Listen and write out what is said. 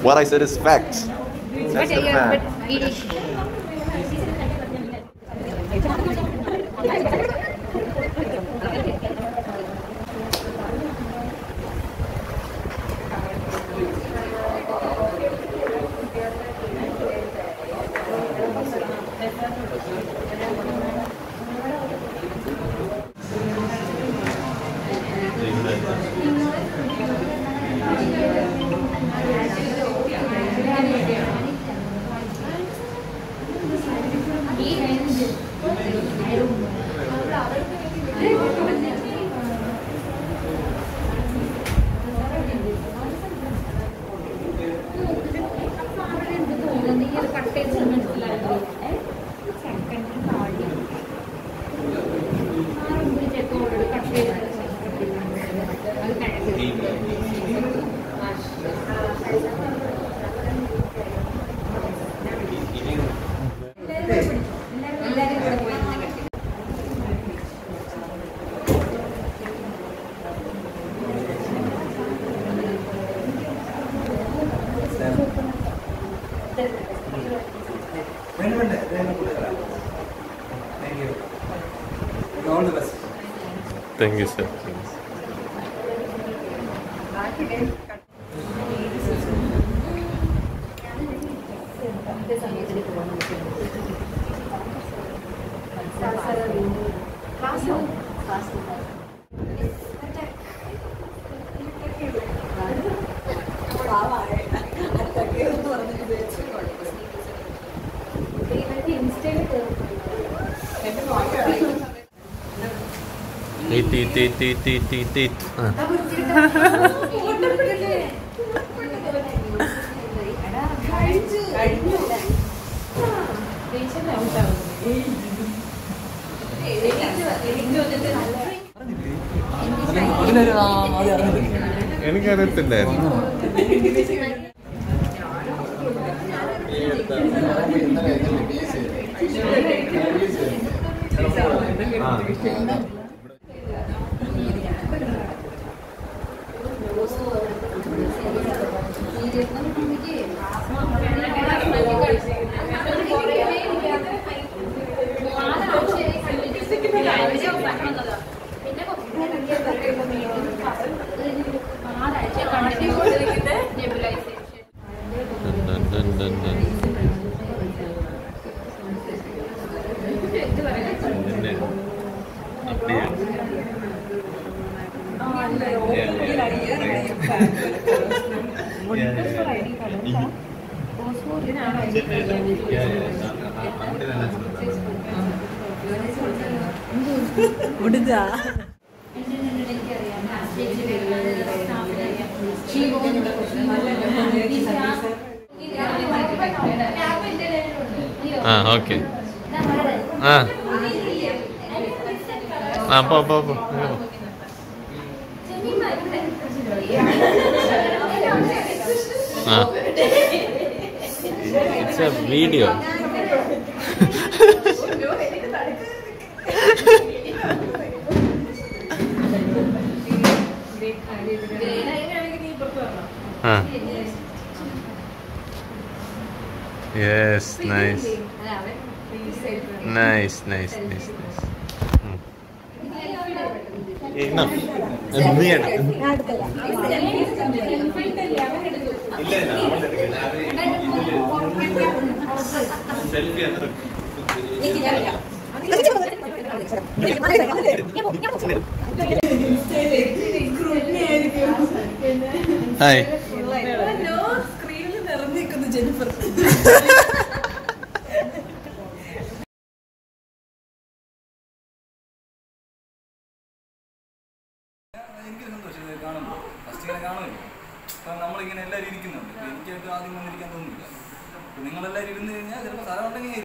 What I said is facts. But, the yeah, fact. but it is. വേണ്ട വേണ്ട വേണ്ട കൊടുക്കാം thank you all the best Thank you, sir. Eat, eat, eat, eat, eat, eat, eat. Ah. അതിനൊരു ആദ്യം അറിഞ്ഞില്ല എനിക്കറിയത്തില്ലായിരുന്നു Dun, dun, dun, dun, dun. പിന്നെ அப்படியே Yeah, yeah, right. Yeah, yeah, yeah. Yeah, yeah, yeah. அப்படி தானே முடிஞ்சா ആ ഓക്കെ ആ ആ പോ പോ പോ ഇങ്ങ് പോ. ആ ഇറ്റ്സ് എ വീഡിയോ ആ yes nice nice nice nice nice hi സ്ക്രീനിൽ നിറഞ്ഞിരിക്കുന്നു ജെനിഫർ എനിക്ക് സന്തോഷം ഇത് കാണുമ്പോൾ ഫസ്റ്റ് ഇങ്ങനെ കാണുമല്ലോ കാരണം നമ്മളിങ്ങനെ എല്ലാവരും ഇരിക്കുന്നുണ്ട് ഇപ്പൊ എനിക്കായിട്ട് ആദ്യം വന്നിരിക്കാൻ തോന്നുന്നില്ല അപ്പൊ നിങ്ങളെല്ലാവരും ഇരുന്ന് കഴിഞ്ഞാൽ ചിലപ്പോൾ സ്ഥലം ഉണ്ടെങ്കിൽ